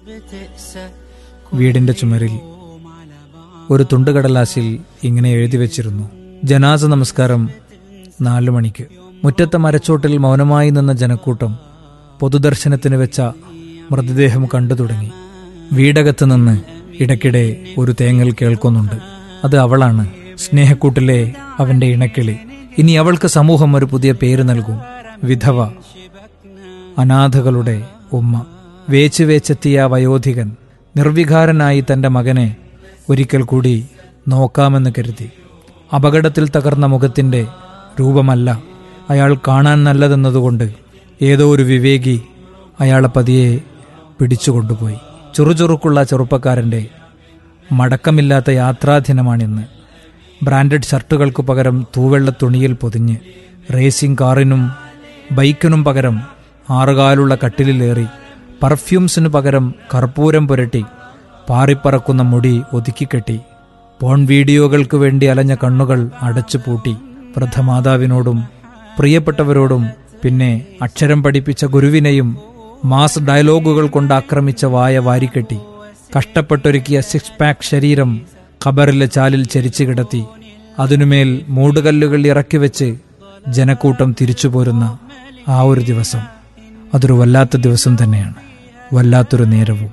വീടിന്റെ ചുമരിൽ ഒരു തുണ്ടുകടലാസിൽ ഇങ്ങനെ എഴുതി വച്ചിരുന്നു ജനാസ നമസ്കാരം നാലു മണിക്ക് മുറ്റത്തെ മരച്ചോട്ടിൽ മൗനമായി നിന്ന ജനക്കൂട്ടം പൊതുദർശനത്തിന് വെച്ച മൃതദേഹം കണ്ടു തുടങ്ങി വീടകത്ത് നിന്ന് ഇടയ്ക്കിടെ ഒരു തേങ്ങൽ കേൾക്കുന്നുണ്ട് അത് അവളാണ് സ്നേഹക്കൂട്ടിലെ അവന്റെ ഇണക്കിളി ഇനി അവൾക്ക് സമൂഹം ഒരു പുതിയ പേര് നൽകും വിധവ അനാഥകളുടെ ഉമ്മ വേച്ച് വേച്ചെത്തിയ ആ വയോധികൻ നിർവികാരനായി തന്റെ മകനെ ഒരിക്കൽ കൂടി നോക്കാമെന്ന് കരുതി അപകടത്തിൽ തകർന്ന മുഖത്തിന്റെ രൂപമല്ല അയാൾ കാണാൻ നല്ലതെന്നതുകൊണ്ട് ഏതോ ഒരു വിവേകി അയാളെ പതിയെ പിടിച്ചുകൊണ്ടുപോയി ചുറുചുറുക്കുള്ള ചെറുപ്പക്കാരന്റെ മടക്കമില്ലാത്ത യാത്രാദിനമാണിന്ന് ബ്രാൻഡഡ് ഷർട്ടുകൾക്ക് പകരം തൂവെള്ള തുണിയിൽ പൊതിഞ്ഞ് റേസിംഗ് കാറിനും ബൈക്കിനും പകരം ആറുകാലുള്ള കട്ടിലിലേറി പെർഫ്യൂംസിനു പകരം കർപ്പൂരം പുരട്ടി പാറിപ്പറക്കുന്ന മുടി ഒതുക്കിക്കെട്ടി പോൺ വീഡിയോകൾക്ക് വേണ്ടി അലഞ്ഞ കണ്ണുകൾ അടച്ചു പൂട്ടി വൃദ്ധമാതാവിനോടും പ്രിയപ്പെട്ടവരോടും പിന്നെ അക്ഷരം പഠിപ്പിച്ച ഗുരുവിനെയും മാസ് ഡയലോഗുകൾ കൊണ്ട് ആക്രമിച്ച വായ വാരിക്കെട്ടി കഷ്ടപ്പെട്ടൊരുക്കിയ സിക്സ് പാക്ക് ശരീരം ഖബറിലെ ചാലിൽ ചരിച്ചു കിടത്തി അതിനുമേൽ മൂടുകല്ലുകൾ ഇറക്കി വെച്ച് ജനക്കൂട്ടം തിരിച്ചു പോരുന്ന ആ ഒരു ദിവസം അതൊരു വല്ലാത്ത ദിവസം തന്നെയാണ് വല്ലാത്തൊരു നേരവും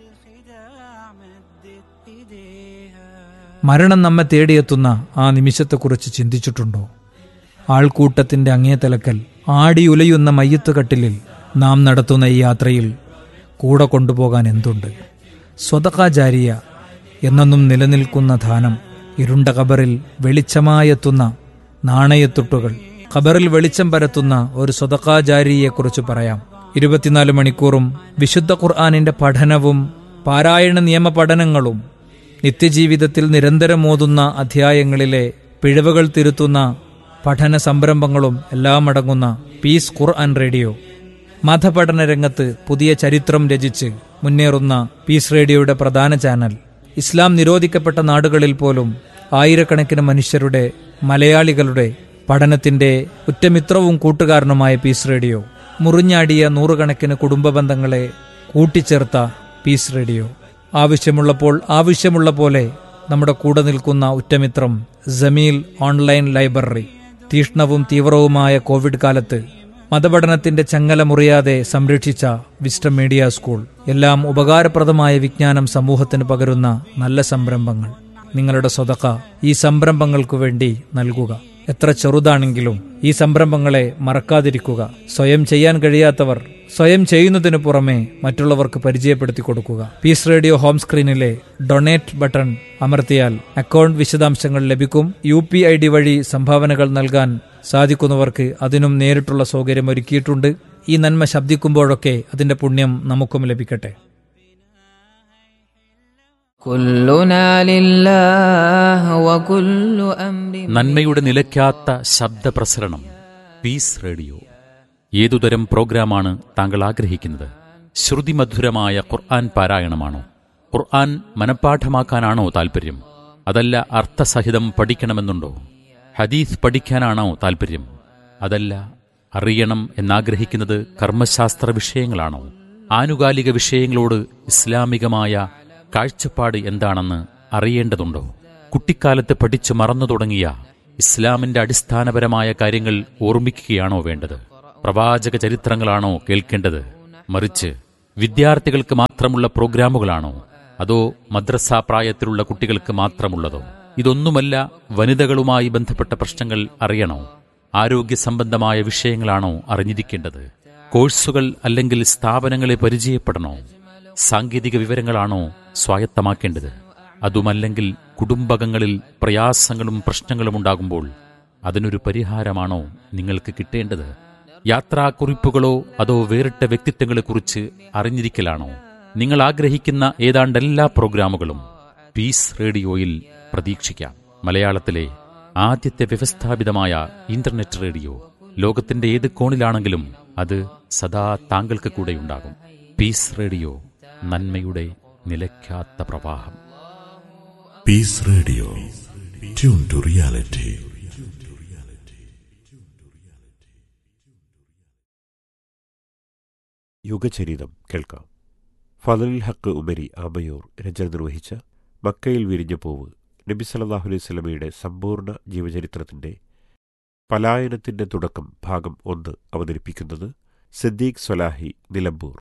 മരണം നമ്മെ തേടിയെത്തുന്ന ആ നിമിഷത്തെക്കുറിച്ച് ചിന്തിച്ചിട്ടുണ്ടോ ആൾക്കൂട്ടത്തിന്റെ അങ്ങേ തലക്കൽ ആടിയുലയുന്ന മയ്യത്തുകട്ടിലിൽ നാം നടത്തുന്ന ഈ യാത്രയിൽ കൂടെ കൊണ്ടുപോകാൻ എന്തുണ്ട് സ്വതകാചാരിയ എന്നെന്നും നിലനിൽക്കുന്ന ധാനം ഇരുണ്ട കബറിൽ വെളിച്ചമായെത്തുന്ന നാണയത്തുട്ടുകൾ ഖബറിൽ വെളിച്ചം പരത്തുന്ന ഒരു സ്വതകാചാരിയെക്കുറിച്ച് പറയാം ഇരുപത്തിനാല് മണിക്കൂറും വിശുദ്ധ ഖുർആാനിന്റെ പഠനവും പാരായണ നിയമ പഠനങ്ങളും നിത്യജീവിതത്തിൽ നിരന്തരം ഓതുന്ന അധ്യായങ്ങളിലെ പിഴവുകൾ തിരുത്തുന്ന പഠന സംരംഭങ്ങളും എല്ലാം അടങ്ങുന്ന പീസ് ഖുർആൻ റേഡിയോ മതപഠന രംഗത്ത് പുതിയ ചരിത്രം രചിച്ച് മുന്നേറുന്ന പീസ് റേഡിയോയുടെ പ്രധാന ചാനൽ ഇസ്ലാം നിരോധിക്കപ്പെട്ട നാടുകളിൽ പോലും ആയിരക്കണക്കിന് മനുഷ്യരുടെ മലയാളികളുടെ പഠനത്തിന്റെ ഉറ്റമിത്രവും കൂട്ടുകാരനുമായ പീസ് റേഡിയോ മുറിഞ്ഞാടിയ നൂറുകണക്കിന് കുടുംബ ബന്ധങ്ങളെ കൂട്ടിച്ചേർത്ത പീസ് റേഡിയോ ആവശ്യമുള്ളപ്പോൾ ആവശ്യമുള്ള പോലെ നമ്മുടെ കൂടെ നിൽക്കുന്ന ഉറ്റമിത്രം ജമീൽ ഓൺലൈൻ ലൈബ്രറി തീഷ്ണവും തീവ്രവുമായ കോവിഡ് കാലത്ത് മതപഠനത്തിന്റെ ചങ്ങല മുറിയാതെ സംരക്ഷിച്ച വിസ്റ്റം മീഡിയ സ്കൂൾ എല്ലാം ഉപകാരപ്രദമായ വിജ്ഞാനം സമൂഹത്തിന് പകരുന്ന നല്ല സംരംഭങ്ങൾ നിങ്ങളുടെ സ്വതക്ക ഈ സംരംഭങ്ങൾക്കു വേണ്ടി നൽകുക എത്ര ചെറുതാണെങ്കിലും ഈ സംരംഭങ്ങളെ മറക്കാതിരിക്കുക സ്വയം ചെയ്യാൻ കഴിയാത്തവർ സ്വയം ചെയ്യുന്നതിനു പുറമെ മറ്റുള്ളവർക്ക് പരിചയപ്പെടുത്തി കൊടുക്കുക പീസ് റേഡിയോ ഹോം സ്ക്രീനിലെ ഡൊണേറ്റ് ബട്ടൺ അമർത്തിയാൽ അക്കൗണ്ട് വിശദാംശങ്ങൾ ലഭിക്കും യു പി ഐ ഡി വഴി സംഭാവനകൾ നൽകാൻ സാധിക്കുന്നവർക്ക് അതിനും നേരിട്ടുള്ള സൗകര്യം ഒരുക്കിയിട്ടുണ്ട് ഈ നന്മ ശബ്ദിക്കുമ്പോഴൊക്കെ അതിന്റെ പുണ്യം നമുക്കും ലഭിക്കട്ടെ كلنا لله وكل أمر നന്മയുടെ നിലയ്ക്കാത്ത ശബ്ദപ്രസരണം പീസ് റേഡിയോ ഏതുതരം പ്രോഗ്രാമാണ് താങ്കൾ ആഗ്രഹിക്കുന്നത് ശ്രുതിമധുരമായ ഖുർആൻ പാരായണമാണോ ഖുർആൻ മനഃപ്പാഠമാക്കാനാണോ താൽപ്പര്യം അതല്ല അർത്ഥസഹിതം പഠിക്കണമെന്നുണ്ടോ ഹദീസ് പഠിക്കാനാണോ താൽപ്പര്യം അതല്ല അറിയണം എന്നാഗ്രഹിക്കുന്നത് കർമ്മശാസ്ത്ര വിഷയങ്ങളാണോ ആനുകാലിക വിഷയങ്ങളോട് ഇസ്ലാമികമായ കാഴ്ചപ്പാട് എന്താണെന്ന് അറിയേണ്ടതുണ്ടോ കുട്ടിക്കാലത്ത് പഠിച്ചു മറന്നു തുടങ്ങിയ ഇസ്ലാമിന്റെ അടിസ്ഥാനപരമായ കാര്യങ്ങൾ ഓർമ്മിക്കുകയാണോ വേണ്ടത് പ്രവാചക ചരിത്രങ്ങളാണോ കേൾക്കേണ്ടത് മറിച്ച് വിദ്യാർത്ഥികൾക്ക് മാത്രമുള്ള പ്രോഗ്രാമുകളാണോ അതോ മദ്രസ പ്രായത്തിലുള്ള കുട്ടികൾക്ക് മാത്രമുള്ളതോ ഇതൊന്നുമല്ല വനിതകളുമായി ബന്ധപ്പെട്ട പ്രശ്നങ്ങൾ അറിയണോ ആരോഗ്യ സംബന്ധമായ വിഷയങ്ങളാണോ അറിഞ്ഞിരിക്കേണ്ടത് കോഴ്സുകൾ അല്ലെങ്കിൽ സ്ഥാപനങ്ങളെ പരിചയപ്പെടണോ സാങ്കേതിക വിവരങ്ങളാണോ സ്വായത്തമാക്കേണ്ടത് അതുമല്ലെങ്കിൽ കുടുംബകങ്ങളിൽ പ്രയാസങ്ങളും പ്രശ്നങ്ങളും ഉണ്ടാകുമ്പോൾ അതിനൊരു പരിഹാരമാണോ നിങ്ങൾക്ക് കിട്ടേണ്ടത് യാത്രാക്കുറിപ്പുകളോ അതോ വേറിട്ട വ്യക്തിത്വങ്ങളെക്കുറിച്ച് അറിഞ്ഞിരിക്കലാണോ നിങ്ങൾ ആഗ്രഹിക്കുന്ന ഏതാണ്ട് എല്ലാ പ്രോഗ്രാമുകളും പീസ് റേഡിയോയിൽ പ്രതീക്ഷിക്കാം മലയാളത്തിലെ ആദ്യത്തെ വ്യവസ്ഥാപിതമായ ഇന്റർനെറ്റ് റേഡിയോ ലോകത്തിന്റെ ഏത് കോണിലാണെങ്കിലും അത് സദാ താങ്കൾക്ക് കൂടെയുണ്ടാകും പീസ് റേഡിയോ നന്മയുടെ നിലയ്ക്കാത്ത പ്രവാഹം Peace Radio. Tune to reality. യുഗചരിതം കേൾക്കാം ഫതലുൽ ഹക്ക് ഉമരി ആമയൂർ രചന നിർവഹിച്ച മക്കയിൽ വിരിഞ്ഞ പൂവ് നബി സല്ലല്ലാഹു അലൈഹി സ്വലമയുടെ സമ്പൂർണ്ണ ജീവചരിത്രത്തിന്റെ പലായനത്തിന്റെ തുടക്കം ഭാഗം ഒന്ന് അവതരിപ്പിക്കുന്നത് സിദ്ദീഖ് സ്വലാഹി നിലമ്പൂർ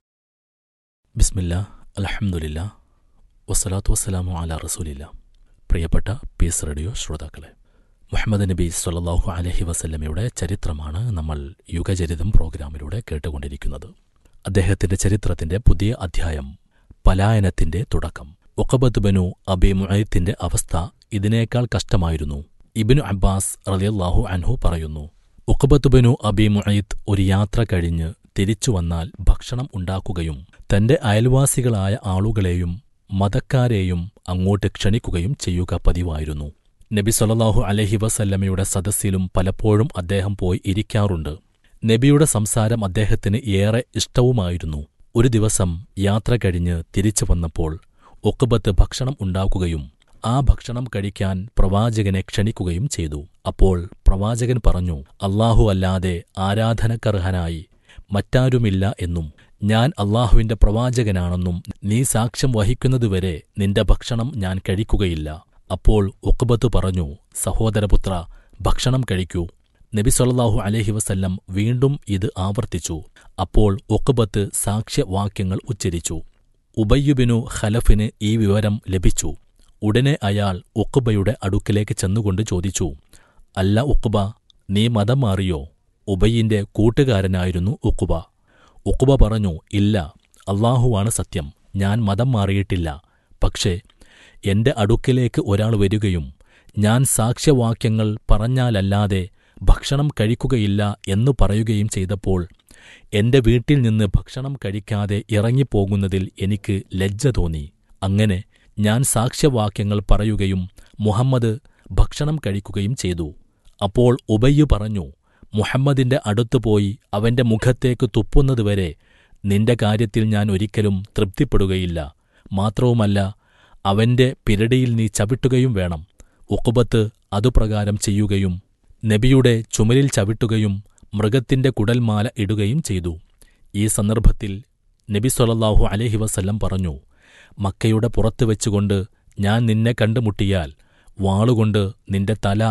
ബിസ്മില്ല അലഹമുല്ല വസ്സലാത്തു വസ്സലാമു അല റസൂലില്ല പ്രിയപ്പെട്ട പീസ് റേഡിയോ ശ്രോതാക്കളെ മുഹമ്മദ് നബി സല്ലല്ലാഹു അലഹി വസല്ലമയുടെ ചരിത്രമാണ് നമ്മൾ യുഗചരിതം പ്രോഗ്രാമിലൂടെ കേട്ടുകൊണ്ടിരിക്കുന്നത് അദ്ദേഹത്തിന്റെ ചരിത്രത്തിന്റെ പുതിയ അധ്യായം പലായനത്തിന്റെ തുടക്കം ഒക്കബത്ത് ബനു അബി മുഅയ്ത്തിന്റെ അവസ്ഥ ഇതിനേക്കാൾ കഷ്ടമായിരുന്നു ഇബിനു അബ്ബാസ് റളിയല്ലാഹു അൻഹു പറയുന്നു ഉഖബത്ത് ബനു അബി മുഅയ്ത്ത് ഒരു യാത്ര കഴിഞ്ഞ് തിരിച്ചു വന്നാൽ ഭക്ഷണം ഉണ്ടാക്കുകയും തന്റെ അയൽവാസികളായ ആളുകളെയും മതക്കാരെയും അങ്ങോട്ട് ക്ഷണിക്കുകയും ചെയ്യുക പതിവായിരുന്നു നബി സല്ലല്ലാഹു അലഹി വസല്ലമയുടെ സദസ്സിലും പലപ്പോഴും അദ്ദേഹം പോയി ഇരിക്കാറുണ്ട് നബിയുടെ സംസാരം അദ്ദേഹത്തിന് ഏറെ ഇഷ്ടവുമായിരുന്നു ഒരു ദിവസം യാത്ര കഴിഞ്ഞ് തിരിച്ചു വന്നപ്പോൾ ഒക്കുബത്ത് ഭക്ഷണം ഉണ്ടാക്കുകയും ആ ഭക്ഷണം കഴിക്കാൻ പ്രവാചകനെ ക്ഷണിക്കുകയും ചെയ്തു അപ്പോൾ പ്രവാചകൻ പറഞ്ഞു അല്ലാഹു അല്ലാതെ ആരാധനക്കർഹനായി മറ്റാരുമില്ല എന്നും ഞാൻ അള്ളാഹുവിന്റെ പ്രവാചകനാണെന്നും നീ സാക്ഷ്യം വഹിക്കുന്നതുവരെ നിന്റെ ഭക്ഷണം ഞാൻ കഴിക്കുകയില്ല അപ്പോൾ ഉക്ബത്ത് പറഞ്ഞു സഹോദരപുത്ര ഭക്ഷണം കഴിക്കൂ നബി സല്ലല്ലാഹു അലൈഹി വസല്ലം വീണ്ടും ഇത് ആവർത്തിച്ചു അപ്പോൾ ഉക്ബത്ത് സാക്ഷ്യവാക്യങ്ങൾ ഉച്ചരിച്ചു ഉബയ്യുബിനു ഖലഫിന് ഈ വിവരം ലഭിച്ചു ഉടനെ അയാൾ ഉക്ബയുടെ അടുക്കിലേക്ക് ചെന്നുകൊണ്ട് ചോദിച്ചു അല്ല ഉക്ബ നീ മതം മാറിയോ ഉബയ്യിന്റെ കൂട്ടുകാരനായിരുന്നു ഉക്കുബ ഉക്കുബ പറഞ്ഞു ഇല്ല അള്ളാഹുവാണ് സത്യം ഞാൻ മതം മാറിയിട്ടില്ല പക്ഷേ എന്റെ അടുക്കിലേക്ക് ഒരാൾ വരികയും ഞാൻ സാക്ഷ്യവാക്യങ്ങൾ പറഞ്ഞാലല്ലാതെ ഭക്ഷണം കഴിക്കുകയില്ല എന്നു പറയുകയും ചെയ്തപ്പോൾ എന്റെ വീട്ടിൽ നിന്ന് ഭക്ഷണം കഴിക്കാതെ ഇറങ്ങിപ്പോകുന്നതിൽ എനിക്ക് ലജ്ജ തോന്നി അങ്ങനെ ഞാൻ സാക്ഷ്യവാക്യങ്ങൾ പറയുകയും മുഹമ്മദ് ഭക്ഷണം കഴിക്കുകയും ചെയ്തു അപ്പോൾ ഉബയ്യു പറഞ്ഞു മുഹമ്മദിന്റെ അടുത്തുപോയി അവന്റെ മുഖത്തേക്ക് തുപ്പുന്നതുവരെ നിന്റെ കാര്യത്തിൽ ഞാൻ ഒരിക്കലും തൃപ്തിപ്പെടുകയില്ല മാത്രവുമല്ല അവന്റെ പിരടിയിൽ നീ ചവിട്ടുകയും വേണം ഉക്കുബത്ത് അതുപ്രകാരം ചെയ്യുകയും നബിയുടെ ചുമലിൽ ചവിട്ടുകയും മൃഗത്തിന്റെ കുടൽമാല ഇടുകയും ചെയ്തു ഈ സന്ദർഭത്തിൽ നബി സൊലല്ലാഹു അലഹി വസല്ലം പറഞ്ഞു മക്കയുടെ പുറത്ത് വെച്ചുകൊണ്ട് ഞാൻ നിന്നെ കണ്ടുമുട്ടിയാൽ വാളുകൊണ്ട് നിന്റെ തല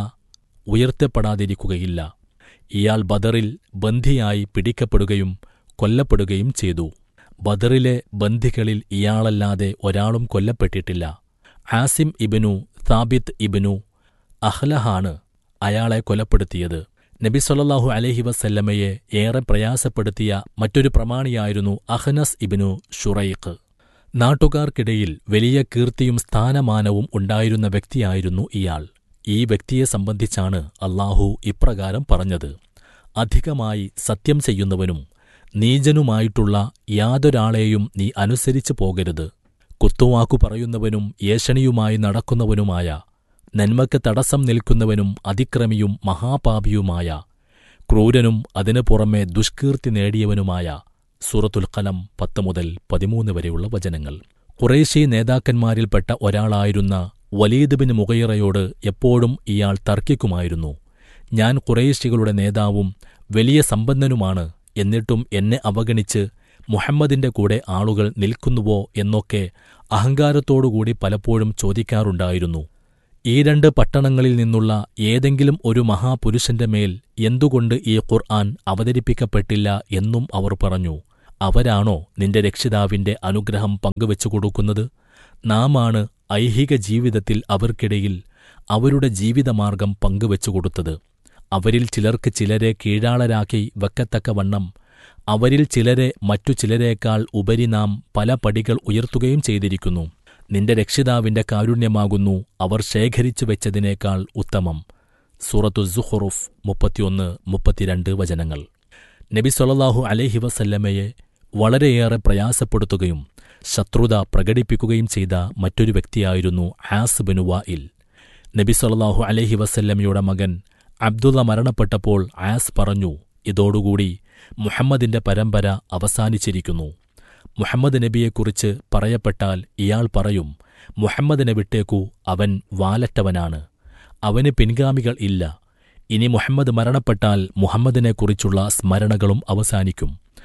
ഉയർത്തപ്പെടാതിരിക്കുകയില്ല ഇയാൾ ബദറിൽ ബന്ധിയായി പിടിക്കപ്പെടുകയും കൊല്ലപ്പെടുകയും ചെയ്തു ബദറിലെ ബന്ധികളിൽ ഇയാളല്ലാതെ ഒരാളും കൊല്ലപ്പെട്ടിട്ടില്ല ആസിം ഇബിനു സാബിത്ത് ഇബിനു അഹ്ലഹാണ് അയാളെ കൊലപ്പെടുത്തിയത് നബി സൊല്ലാഹു അലഹി വസല്ലമയെ ഏറെ പ്രയാസപ്പെടുത്തിയ മറ്റൊരു പ്രമാണിയായിരുന്നു അഹ്നസ് ഇബിനു ഷുറൈഖ് നാട്ടുകാർക്കിടയിൽ വലിയ കീർത്തിയും സ്ഥാനമാനവും ഉണ്ടായിരുന്ന വ്യക്തിയായിരുന്നു ഇയാൾ ഈ വ്യക്തിയെ സംബന്ധിച്ചാണ് അള്ളാഹു ഇപ്രകാരം പറഞ്ഞത് അധികമായി സത്യം ചെയ്യുന്നവനും നീചനുമായിട്ടുള്ള യാതൊരാളെയും നീ അനുസരിച്ചു പോകരുത് കുത്തുവാക്കു പറയുന്നവനും ഏഷണിയുമായി നടക്കുന്നവനുമായ നന്മയ്ക്ക് തടസ്സം നിൽക്കുന്നവനും അതിക്രമിയും മഹാപാപിയുമായ ക്രൂരനും അതിനു പുറമെ ദുഷ്കീർത്തി നേടിയവനുമായ സൂറത്തുൽ കലം പത്ത് മുതൽ പതിമൂന്ന് വരെയുള്ള വചനങ്ങൾ കുറേശി നേതാക്കന്മാരിൽപ്പെട്ട ഒരാളായിരുന്ന വലീദ് ബിൻ മുഗൈറയോട് എപ്പോഴും ഇയാൾ തർക്കിക്കുമായിരുന്നു ഞാൻ കുറേശികളുടെ നേതാവും വലിയ സമ്പന്നനുമാണ് എന്നിട്ടും എന്നെ അവഗണിച്ച് മുഹമ്മദിന്റെ കൂടെ ആളുകൾ നിൽക്കുന്നുവോ എന്നൊക്കെ അഹങ്കാരത്തോടുകൂടി പലപ്പോഴും ചോദിക്കാറുണ്ടായിരുന്നു ഈ രണ്ട് പട്ടണങ്ങളിൽ നിന്നുള്ള ഏതെങ്കിലും ഒരു മഹാപുരുഷന്റെ മേൽ എന്തുകൊണ്ട് ഈ ഖുർആൻ അവതരിപ്പിക്കപ്പെട്ടില്ല എന്നും അവർ പറഞ്ഞു അവരാണോ നിന്റെ രക്ഷിതാവിന്റെ അനുഗ്രഹം പങ്കുവച്ചു കൊടുക്കുന്നത് നാമാണ് ഐഹിക ജീവിതത്തിൽ അവർക്കിടയിൽ അവരുടെ ജീവിതമാർഗം പങ്കുവച്ചു കൊടുത്തത് അവരിൽ ചിലർക്ക് ചിലരെ കീഴാളരാക്കി വെക്കത്തക്കവണ്ണം അവരിൽ ചിലരെ മറ്റു ചിലരേക്കാൾ ഉപരി നാം പല പടികൾ ഉയർത്തുകയും ചെയ്തിരിക്കുന്നു നിന്റെ രക്ഷിതാവിന്റെ കാരുണ്യമാകുന്നു അവർ ശേഖരിച്ചു വെച്ചതിനേക്കാൾ ഉത്തമം സൂറത്തു സുഹുറുഫ് മുപ്പത്തിയൊന്ന് മുപ്പത്തിരണ്ട് വചനങ്ങൾ നബി സൊല്ലാഹു അലഹി വസല്ലമയെ വളരെയേറെ പ്രയാസപ്പെടുത്തുകയും ശത്രുത പ്രകടിപ്പിക്കുകയും ചെയ്ത മറ്റൊരു വ്യക്തിയായിരുന്നു ആസ് ബിനു വായിൽ നബി സൊല്ലാഹു അലഹി വസല്ലമയുടെ മകൻ അബ്ദുള്ള മരണപ്പെട്ടപ്പോൾ ആസ് പറഞ്ഞു ഇതോടുകൂടി മുഹമ്മദിന്റെ പരമ്പര അവസാനിച്ചിരിക്കുന്നു മുഹമ്മദ് നബിയെക്കുറിച്ച് പറയപ്പെട്ടാൽ ഇയാൾ പറയും മുഹമ്മദിനെ വിട്ടേക്കൂ അവൻ വാലറ്റവനാണ് അവന് പിൻഗാമികൾ ഇല്ല ഇനി മുഹമ്മദ് മരണപ്പെട്ടാൽ മുഹമ്മദിനെക്കുറിച്ചുള്ള സ്മരണകളും അവസാനിക്കും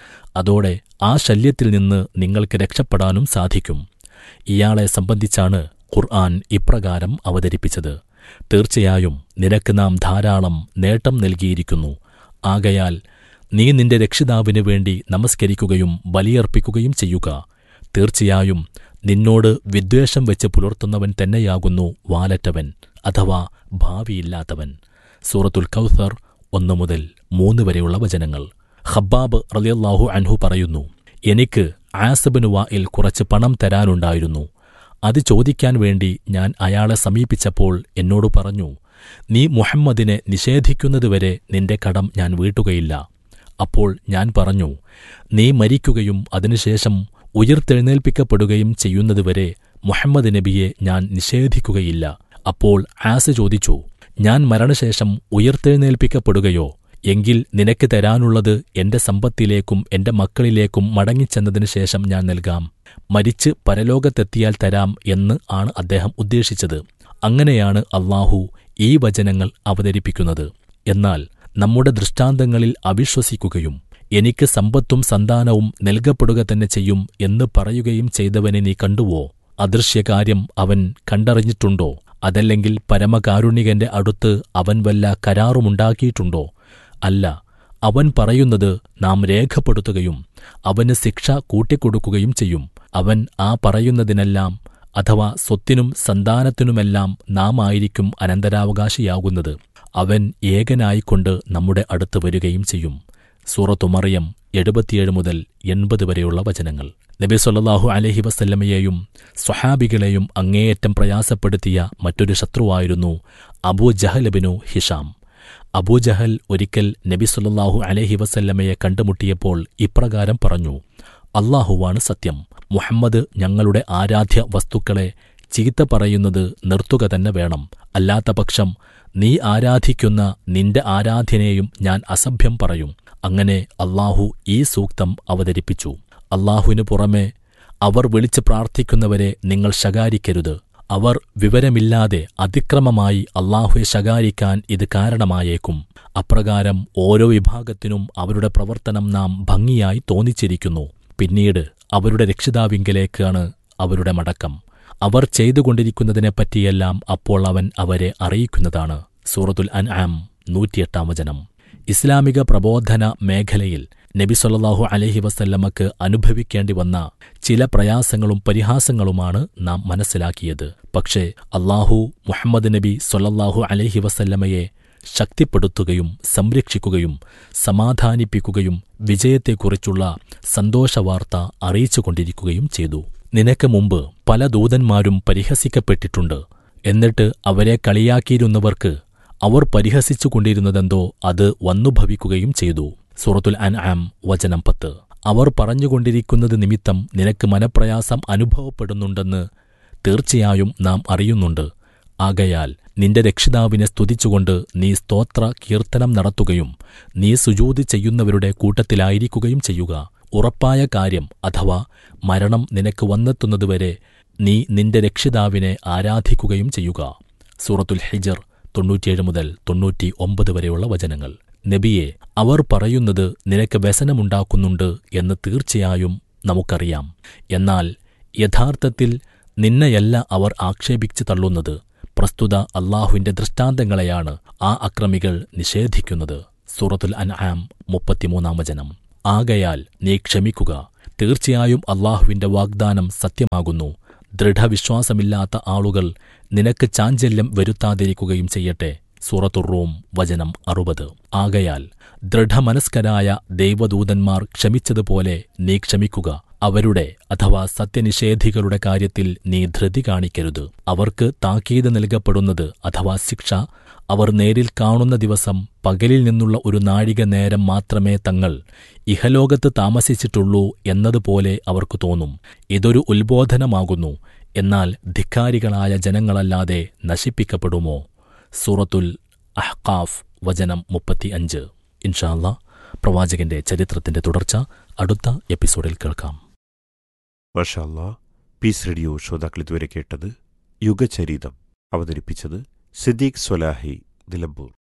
അതോടെ ആ ശല്യത്തിൽ നിന്ന് നിങ്ങൾക്ക് രക്ഷപ്പെടാനും സാധിക്കും ഇയാളെ സംബന്ധിച്ചാണ് ഖുർആൻ ഇപ്രകാരം അവതരിപ്പിച്ചത് തീർച്ചയായും നിനക്ക് നാം ധാരാളം നേട്ടം നൽകിയിരിക്കുന്നു ആകയാൽ നീ നിന്റെ രക്ഷിതാവിനു വേണ്ടി നമസ്കരിക്കുകയും ബലിയർപ്പിക്കുകയും ചെയ്യുക തീർച്ചയായും നിന്നോട് വിദ്വേഷം വെച്ച് പുലർത്തുന്നവൻ തന്നെയാകുന്നു വാലറ്റവൻ അഥവാ ഭാവിയില്ലാത്തവൻ സൂറത്തുൽ കൗസർ ഒന്നു മുതൽ മൂന്ന് വരെയുള്ള വചനങ്ങൾ ഖബ്ബാബ് റളിയല്ലാഹു അൻഹു പറയുന്നു എനിക്ക് ആസബിന് വായിൽ കുറച്ച് പണം തരാനുണ്ടായിരുന്നു അത് ചോദിക്കാൻ വേണ്ടി ഞാൻ അയാളെ സമീപിച്ചപ്പോൾ എന്നോട് പറഞ്ഞു നീ മുഹമ്മദിനെ നിഷേധിക്കുന്നതുവരെ നിന്റെ കടം ഞാൻ വീട്ടുകയില്ല അപ്പോൾ ഞാൻ പറഞ്ഞു നീ മരിക്കുകയും അതിനുശേഷം ഉയിർത്തെഴുന്നേൽപ്പിക്കപ്പെടുകയും ചെയ്യുന്നതുവരെ മുഹമ്മദ് നബിയെ ഞാൻ നിഷേധിക്കുകയില്ല അപ്പോൾ ആസ് ചോദിച്ചു ഞാൻ മരണശേഷം ഉയിർത്തെഴുന്നേൽപ്പിക്കപ്പെടുകയോ എങ്കിൽ നിനക്ക് തരാനുള്ളത് എന്റെ സമ്പത്തിലേക്കും എന്റെ മക്കളിലേക്കും മടങ്ങിച്ചെന്നതിനു ശേഷം ഞാൻ നൽകാം മരിച്ച് പരലോകത്തെത്തിയാൽ തരാം എന്ന് ആണ് അദ്ദേഹം ഉദ്ദേശിച്ചത് അങ്ങനെയാണ് അള്ളാഹു ഈ വചനങ്ങൾ അവതരിപ്പിക്കുന്നത് എന്നാൽ നമ്മുടെ ദൃഷ്ടാന്തങ്ങളിൽ അവിശ്വസിക്കുകയും എനിക്ക് സമ്പത്തും സന്താനവും നൽകപ്പെടുക തന്നെ ചെയ്യും എന്ന് പറയുകയും ചെയ്തവനെ നീ കണ്ടുവോ അദൃശ്യകാര്യം അവൻ കണ്ടറിഞ്ഞിട്ടുണ്ടോ അതല്ലെങ്കിൽ പരമകാരുണികന്റെ അടുത്ത് അവൻ വല്ല കരാറുമുണ്ടാക്കിയിട്ടുണ്ടോ അല്ല അവൻ പറയുന്നത് നാം രേഖപ്പെടുത്തുകയും അവന് ശിക്ഷ കൂട്ടിക്കൊടുക്കുകയും ചെയ്യും അവൻ ആ പറയുന്നതിനെല്ലാം അഥവാ സ്വത്തിനും സന്താനത്തിനുമെല്ലാം നാം ആയിരിക്കും അനന്തരാവകാശിയാകുന്നത് അവൻ ഏകനായിക്കൊണ്ട് നമ്മുടെ അടുത്ത് വരികയും ചെയ്യും സൂറത്തു മറിയം എഴുപത്തിയേഴ് മുതൽ എൺപത് വരെയുള്ള വചനങ്ങൾ നബി സൊല്ലാഹു അലഹി വസല്ലമയെയും സ്വഹാബികളെയും അങ്ങേയറ്റം പ്രയാസപ്പെടുത്തിയ മറ്റൊരു ശത്രുവായിരുന്നു അബൂ ജഹലബിനു ഹിഷാം അബൂജഹൽ ഒരിക്കൽ നബി സൊല്ലാഹു അലഹി വസല്ലമയെ കണ്ടുമുട്ടിയപ്പോൾ ഇപ്രകാരം പറഞ്ഞു അള്ളാഹുവാണ് സത്യം മുഹമ്മദ് ഞങ്ങളുടെ ആരാധ്യ വസ്തുക്കളെ ചീത്ത പറയുന്നത് നിർത്തുക തന്നെ വേണം അല്ലാത്ത പക്ഷം നീ ആരാധിക്കുന്ന നിന്റെ ആരാധ്യനെയും ഞാൻ അസഭ്യം പറയും അങ്ങനെ അള്ളാഹു ഈ സൂക്തം അവതരിപ്പിച്ചു അള്ളാഹുവിനു പുറമെ അവർ വിളിച്ച് പ്രാർത്ഥിക്കുന്നവരെ നിങ്ങൾ ശകാരിക്കരുത് അവർ വിവരമില്ലാതെ അതിക്രമമായി അള്ളാഹുവെ ശകാരിക്കാൻ ഇത് കാരണമായേക്കും അപ്രകാരം ഓരോ വിഭാഗത്തിനും അവരുടെ പ്രവർത്തനം നാം ഭംഗിയായി തോന്നിച്ചിരിക്കുന്നു പിന്നീട് അവരുടെ രക്ഷിതാവിങ്കലേക്കാണ് അവരുടെ മടക്കം അവർ ചെയ്തുകൊണ്ടിരിക്കുന്നതിനെപ്പറ്റിയെല്ലാം അപ്പോൾ അവൻ അവരെ അറിയിക്കുന്നതാണ് സൂറത്തുൽ അൻ ആം നൂറ്റിയെട്ടാം വചനം ഇസ്ലാമിക പ്രബോധന മേഖലയിൽ നബി സൊല്ലാഹു അലഹി വസല്ലമക്ക് അനുഭവിക്കേണ്ടി വന്ന ചില പ്രയാസങ്ങളും പരിഹാസങ്ങളുമാണ് നാം മനസ്സിലാക്കിയത് പക്ഷേ അള്ളാഹു മുഹമ്മദ് നബി സൊല്ലാഹു അലഹി വസല്ലമയെ ശക്തിപ്പെടുത്തുകയും സംരക്ഷിക്കുകയും സമാധാനിപ്പിക്കുകയും വിജയത്തെക്കുറിച്ചുള്ള സന്തോഷവാർത്ത അറിയിച്ചുകൊണ്ടിരിക്കുകയും ചെയ്തു നിനക്ക് മുമ്പ് പല ദൂതന്മാരും പരിഹസിക്കപ്പെട്ടിട്ടുണ്ട് എന്നിട്ട് അവരെ കളിയാക്കിയിരുന്നവർക്ക് അവർ പരിഹസിച്ചുകൊണ്ടിരുന്നതെന്തോ അത് വന്നുഭവിക്കുകയും ചെയ്തു സൂറത്തുൽ അൻ ആം വചനം പത്ത് അവർ പറഞ്ഞുകൊണ്ടിരിക്കുന്നത് നിമിത്തം നിനക്ക് മനപ്രയാസം അനുഭവപ്പെടുന്നുണ്ടെന്ന് തീർച്ചയായും നാം അറിയുന്നുണ്ട് ആകയാൽ നിന്റെ രക്ഷിതാവിനെ സ്തുതിച്ചുകൊണ്ട് നീ സ്തോത്ര കീർത്തനം നടത്തുകയും നീ സുജൂതി ചെയ്യുന്നവരുടെ കൂട്ടത്തിലായിരിക്കുകയും ചെയ്യുക ഉറപ്പായ കാര്യം അഥവാ മരണം നിനക്ക് വന്നെത്തുന്നതുവരെ നീ നിന്റെ രക്ഷിതാവിനെ ആരാധിക്കുകയും ചെയ്യുക സൂറത്തുൽ ഹിജർ തൊണ്ണൂറ്റിയേഴ് മുതൽ തൊണ്ണൂറ്റി ഒമ്പത് വരെയുള്ള വചനങ്ങൾ നബിയെ അവർ പറയുന്നത് നിനക്ക് വ്യസനമുണ്ടാക്കുന്നുണ്ട് എന്ന് തീർച്ചയായും നമുക്കറിയാം എന്നാൽ യഥാർത്ഥത്തിൽ നിന്നെയല്ല അവർ ആക്ഷേപിച്ചു തള്ളുന്നത് പ്രസ്തുത അള്ളാഹുവിന്റെ ദൃഷ്ടാന്തങ്ങളെയാണ് ആ അക്രമികൾ നിഷേധിക്കുന്നത് സൂറത്തുൽ അൻ ആം മുപ്പത്തിമൂന്നാം വചനം ആകയാൽ നീ ക്ഷമിക്കുക തീർച്ചയായും അള്ളാഹുവിന്റെ വാഗ്ദാനം സത്യമാകുന്നു ദൃഢവിശ്വാസമില്ലാത്ത ആളുകൾ നിനക്ക് ചാഞ്ചല്യം വരുത്താതിരിക്കുകയും ചെയ്യട്ടെ സൂറത്തുറൂം വചനം അറുപത് ആകയാൽ ദൃഢമനസ്കരായ ദൈവദൂതന്മാർ ക്ഷമിച്ചതുപോലെ നീ ക്ഷമിക്കുക അവരുടെ അഥവാ സത്യനിഷേധികളുടെ കാര്യത്തിൽ നീ ധൃതി കാണിക്കരുത് അവർക്ക് താക്കീത് നൽകപ്പെടുന്നത് അഥവാ ശിക്ഷ അവർ നേരിൽ കാണുന്ന ദിവസം പകലിൽ നിന്നുള്ള ഒരു നാഴിക നേരം മാത്രമേ തങ്ങൾ ഇഹലോകത്ത് താമസിച്ചിട്ടുള്ളൂ എന്നതുപോലെ അവർക്ക് തോന്നും ഇതൊരു ഉത്ബോധനമാകുന്നു എന്നാൽ ധിക്കാരികളായ ജനങ്ങളല്ലാതെ നശിപ്പിക്കപ്പെടുമോ സൂറത്തുൽ അഹ്കാഫ് വചനം മുപ്പത്തി അഞ്ച് ഇൻഷാല്ല പ്രവാചകന്റെ ചരിത്രത്തിന്റെ തുടർച്ച അടുത്ത എപ്പിസോഡിൽ കേൾക്കാം മഷാല്ല പീസ് റേഡിയോ ശ്രോതാക്കൾ ഇതുവരെ കേട്ടത് യുഗചരിതം അവതരിപ്പിച്ചത് സിദ്ദീഖ് സ്വലാഹി നിലമ്പൂർ